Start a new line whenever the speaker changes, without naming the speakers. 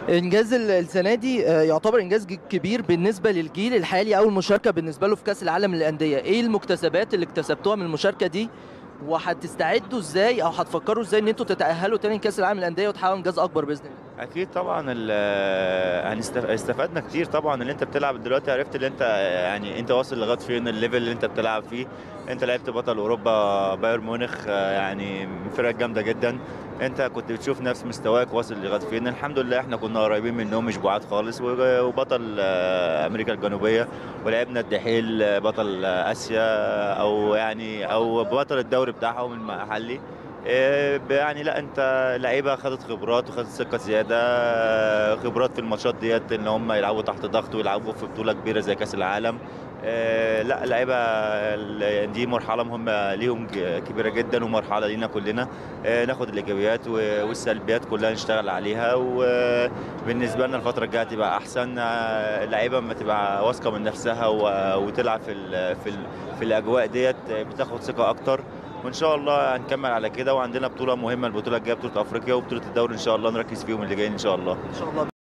انجاز ال- السنه دي آه، يعتبر انجاز ج- كبير بالنسبه للجيل الحالي اول مشاركه بالنسبه له في كاس العالم للانديه ايه المكتسبات اللي اكتسبتوها من المشاركه دي وهتستعدوا ازاي او هتفكروا ازاي ان انتوا تتاهلوا تاني كاس العالم للانديه وتحققوا انجاز اكبر باذن الله
اكيد طبعا ال- هنستف- استفدنا كتير طبعا اللي انت بتلعب دلوقتي عرفت اللي انت يعني انت واصل لغايه فين الليفل اللي انت بتلعب فيه انت لعبت بطل اوروبا بايرن ميونخ آه، يعني من فرق جامده جدا انت كنت بتشوف نفس مستواك واصل لغايه فين الحمد لله احنا كنا قريبين منهم مش بعاد خالص و- وبطل آه، امريكا الجنوبيه ولعبنا الدحيل آه، بطل آه، اسيا او يعني او بطل الدوري بتاعهم المحلي إيه، يعني لا انت لعيبه خدت خبرات وخدت ثقه زياده آه، خبرات في الماتشات ديت ان هم يلعبوا تحت ضغط ويلعبوا في بطوله كبيره زي كاس العالم آه، لا لعيبه ال- دي مرحله مهمه ليهم ج- كبيره جدا ومرحله لينا كلنا آه، ناخد الايجابيات و- والسلبيات كلها نشتغل عليها وبالنسبه لنا الفتره الجايه تبقى احسن آه، اللعيبه لما تبقى واثقه من نفسها و- وتلعب في ال في ال في الاجواء ديت آه، بتاخد ثقه اكتر وان شاء الله هنكمل على كده وعندنا بطوله مهمه البطوله الجايه بطوله افريقيا وبطوله الدوري ان شاء الله نركز فيهم اللي جايين ان شاء الله
ان شاء الله